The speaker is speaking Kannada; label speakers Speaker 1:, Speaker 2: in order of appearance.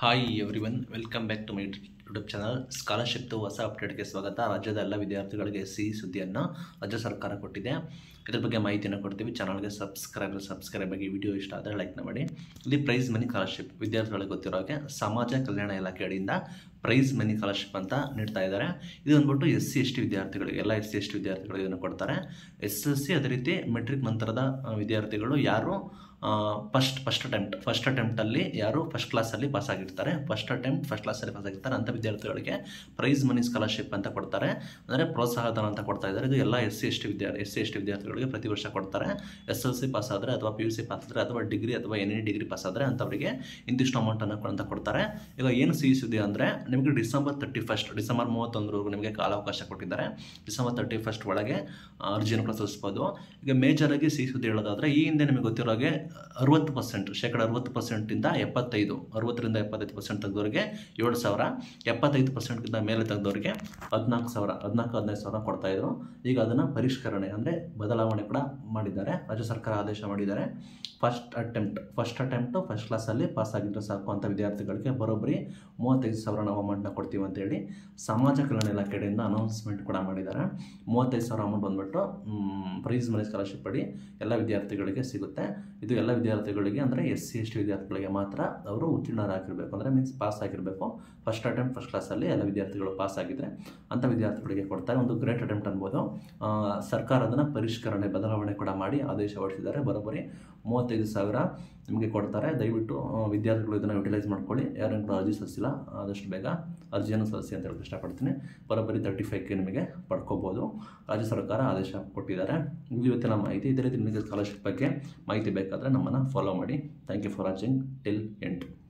Speaker 1: hi every one welcome back to my YouTube channel ಸ್ಕಾಲರ್ಶಿಪ್ದು ಹೊಸ ಅಪ್ಡೇಟ್ಗೆ ಸ್ವಾಗತ ರಾಜ್ಯದ ಎಲ್ಲ ವಿದ್ಯಾರ್ಥಿಗಳಿಗೆ ಸಿಹಿ ಸುದ್ದಿಯನ್ನು ರಾಜ್ಯ ಸರ್ಕಾರ ಕೊಟ್ಟಿದೆ ಇದ್ರ ಬಗ್ಗೆ ಮಾಹಿತಿಯನ್ನು ಕೊಡ್ತೀವಿ ಚಾನಲ್ಗೆ ಸಬ್ಸ್ಕ್ರೈಬ್ ಸಬ್ಸ್ಕ್ರೈಬ್ ಆಗಿ ವಿಡಿಯೋ ಇಷ್ಟ ಆದರೆ ಲೈಕ್ನ ಮಾಡಿ ಇಲ್ಲಿ ಪ್ರೈಸ್ ಮನಿ ಸ್ಕಾಲರ್ಶಿಪ್ ವಿದ್ಯಾರ್ಥಿಗಳಿಗೆ ಗೊತ್ತಿರೋ ಹಾಗೆ ಸಮಾಜ ಕಲ್ಯಾಣ ಇಲಾಖೆ ಅಡಿಯಿಂದ ಪ್ರೈಸ್ ಮನಿ ಸ್ಕಾಲರ್ಶಿಪ್ ಅಂತ ನೀಡ್ತಾ ಇದ್ದಾರೆ ಇದು ಬಂದ್ಬಿಟ್ಟು ಎಸ್ ಸಿ ಎಸ್ ಟಿ ವಿದ್ಯಾರ್ಥಿಗಳಿಗೆ ಎಲ್ಲ ಎಸ್ ಸಿ ಎಸ್ ಟಿ ವಿದ್ಯಾರ್ಥಿಗಳಿಗೆ ಇದನ್ನು ಕೊಡ್ತಾರೆ ಎಸ್ ಎಸ್ ಸಿ ಅದೇ ರೀತಿ ಮೆಟ್ರಿಕ್ ನಂತರದ ಆ, ವಿದ್ಯಾರ್ಥಿಗಳು ಯಾರು ಫಸ್ಟ್ ಫಸ್ಟ್ ಅಟೆಂಪ್ಟ್ ಫಸ್ಟ್ ಅಟೆಂಪ್ಟಲ್ಲಿ ಯಾರು ಫಸ್ಟ್ ಕ್ಲಾಸಲ್ಲಿ ಪಾಸ್ ಆಗಿರ್ತಾರೆ ಫಸ್ಟ್ ಅಟೆಂಪ್ಟ್ ಫಸ್ಟ್ ಕ್ಲಾಸಲ್ಲಿ ಪಾಸ್ ಆಗಿರ್ತಾರೆ ಅಂಥ ವಿದ್ಯಾರ್ಥಿಗಳಿಗೆ ಪ್ರೈಸ್ ಮನಿ ಸ್ಕಾಲರ್ಶಿಪ್ ಅಂತ ಕೊಡ್ತಾರೆ ಅಂದರೆ ಪ್ರೋತ್ಸಾಹಧನ ಅಂತ ಕೊಡ್ತಾ ಇದ್ದಾರೆ ಇದು ಎಲ್ಲ ಎಸ್ ಸಿ ಎಸ್ ಟಿ ವಿದ್ಯಾರ್ಥಿ ಎಸ್ ಸಿ ಎಸ್ ಟಿ ವಿದ್ಯಾರ್ಥಿಗಳಿಗೆ ಪ್ರತಿ ವರ್ಷ ಕೊಡ್ತಾರೆ ಎಸ್ ಎಲ್ ಸಿ ಪಾಸ್ ಆದರೆ ಅಥವಾ ಪಿ ಯು ಸಿ ಪಾಸ್ ಆದರೆ ಅಥವಾ ಡಿಗ್ರಿ ಅಥವಾ ಎನ್ ಎ ಡಿಗ್ರಿ ಪಾಸ್ ಆದರೆ ಅಂಥವರಿಗೆ ಇಂತಿಷ್ಟು ಅಮೌಂಟನ್ನು ಅಂತ ಕೊಡ್ತಾರೆ ಈಗ ಏನು ಸಿಹಿ ಸುದ್ದಿ ಅಂದರೆ ನಿಮಗೆ ಡಿಸೆಂಬರ್ ತರ್ಟಿ ಫಸ್ಟ್ ಡಿಸೆಂಬರ್ ಮೂವತ್ತೊಂದರವರೆಗೂ ನಿಮಗೆ ಕಾಲಾವಕಾಶ ಕೊಟ್ಟಿದ್ದಾರೆ ಡಿಸೆಂಬರ್ ತರ್ಟಿ ಫಸ್ಟ್ ಒಳಗೆ ಆ, ಅರ್ಜಿಯನ್ನು ಕೂಡ ಸಲ್ಲಿಸ್ಬೋದು ಈಗ ಮೇಜರಾಗಿ ಸಿಹಿ ಸುದ್ದಿ ಹೇಳೋದಾದರೆ ಈ ಹಿಂದೆ ನಿಮಗೆ ಗೊತ್ತಿರೋ ಹಾಗೆ ಅರುವತ್ತು ಪರ್ಸೆಂಟ್ ಶೇಕಡ ಅರುವತ್ತು ಪರ್ಸೆಂಟಿಂದ ಎಪ್ಪತ್ತೈದು ಅರುವತ್ತರಿಂದ ಎಪ್ಪತ್ತೈದು ಪರ್ಸೆಂಟ್ ತೆಗೆದವರಿಗೆ ಏಳು ಸಾವಿರ ಎಪ್ಪತ್ತೈದು ಪರ್ಸೆಂಟ್ಗಿಂತ ಮೇಲೆ ತೆಗೆದವರಿಗೆ ಹದಿನಾಲ್ಕು ಸಾವಿರ ಹದಿನಾಲ್ಕು ಹದಿನೈದು ಸಾವಿರ ಕೊಡ್ತಾಯಿದ್ರು ಈಗ ಅದನ್ನು ಪರಿಷ್ಕರಣೆ ಅಂದರೆ ಬದಲಾವಣೆ ಕೂಡ ಮಾಡಿದ್ದಾರೆ ರಾಜ್ಯ ಸರ್ಕಾರ ಆದೇಶ ಮಾಡಿದ್ದಾರೆ first attempt first attempt first ಕ್ಲಾಸಲ್ಲಿ ಪಾಸ್ ಆಗಿದ್ದರೆ ಸಾಕು ಅಂತ ವಿದ್ಯಾರ್ಥಿಗಳಿಗೆ ಬರೋಬ್ಬರಿ ಮೂವತ್ತೈದು ಸಾವಿರ ನಾವು ಅಮೌಂಟ್ನ ಕೊಡ್ತೀವಿ ಅಂತೇಳಿ ಸಮಾಜ ಕಲ್ಯಾಣ ಇಲಾಖೆಯಿಂದ ಅನೌನ್ಸ್ಮೆಂಟ್ ಕೂಡ ಮಾಡಿದ್ದಾರೆ ಮೂವತ್ತೈದು ಸಾವಿರ ಅಮೌಂಟ್ ಬಂದ್ಬಿಟ್ಟು ಪ್ರೈಸ್ ಮನಿ ಸ್ಕಾಲರ್ಶಿಪ್ ಅಡಿ ಎಲ್ಲ ವಿದ್ಯಾರ್ಥಿಗಳಿಗೆ ಸಿಗುತ್ತೆ ಇದು ಎಲ್ಲ ವಿದ್ಯಾರ್ಥಿಗಳಿಗೆ ಅಂದರೆ ಎಸ್ ಸಿ ಎಸ್ ಟಿ ವಿದ್ಯಾರ್ಥಿಗಳಿಗೆ ಮಾತ್ರ ಅವರು ಉತ್ತೀರ್ಣರಾಗಿರಬೇಕು ಅಂದರೆ ಮೀನ್ಸ್ ಪಾಸ್ ಆಗಿರಬೇಕು ಫಸ್ಟ್ ಅಟೆಂಪ್ಟ್ ಫಸ್ಟ್ ಕ್ಲಾಸಲ್ಲಿ ಎಲ್ಲ ವಿದ್ಯಾರ್ಥಿಗಳು ಪಾಸ್ ಆಗಿದ್ದರೆ ಅಂಥ ವಿದ್ಯಾರ್ಥಿಗಳಿಗೆ ಕೊಡ್ತಾರೆ ಒಂದು ಗ್ರೇಟ್ ಅಟೆಂಪ್ಟ್ ಅನ್ಬೋದು ಆ, ಸರ್ಕಾರ ಅದನ್ನು ಪರಿಷ್ಕರಣೆ ಬದಲಾವಣೆ ಕೂಡ ಮಾಡಿ ಆದೇಶ ಹೊರಡಿಸಿದ್ದಾರೆ ಬರೋಬ್ಬರಿ ಮೂವತ್ತೈದು ಸಾವಿರ ನಿಮಗೆ ಕೊಡ್ತಾರೆ ದಯವಿಟ್ಟು ಆ, ವಿದ್ಯಾರ್ಥಿಗಳು ಇದನ್ನು ಯುಟಿಲೈಸ್ ಮಾಡ್ಕೊಳ್ಳಿ ಯಾರು ಕೂಡ ಅರ್ಜಿ ಸಲ್ಲಿಸಿಲ್ಲ ಆದಷ್ಟು ಬೇಗ ಅರ್ಜಿಯನ್ನು ಸಲ್ಲಿಸಿ ಅಂತ ಹೇಳಕ್ಕೆ ಇಷ್ಟಪಡ್ತೀನಿ ಬರೋಬ್ಬರಿ ತರ್ಟಿ ಫೈವ್ಗೆ ನಿಮಗೆ ಪಡ್ಕೋಬೋದು ರಾಜ್ಯ ಸರ್ಕಾರ ಆದೇಶ ಕೊಟ್ಟಿದ್ದಾರೆ ಇದು ಇವತ್ತಿನ ಮಾಹಿತಿ ಇದೇ ರೀತಿ ನಿಮಗೆ ಸ್ಕಾಲರ್ಶಿಪ್ ಬಗ್ಗೆ ಮಾಹಿತಿ ಬೇಕಾದರೆ ನಮ್ಮನ್ನು ಫಾಲೋ ಮಾಡಿ thank you for watching till end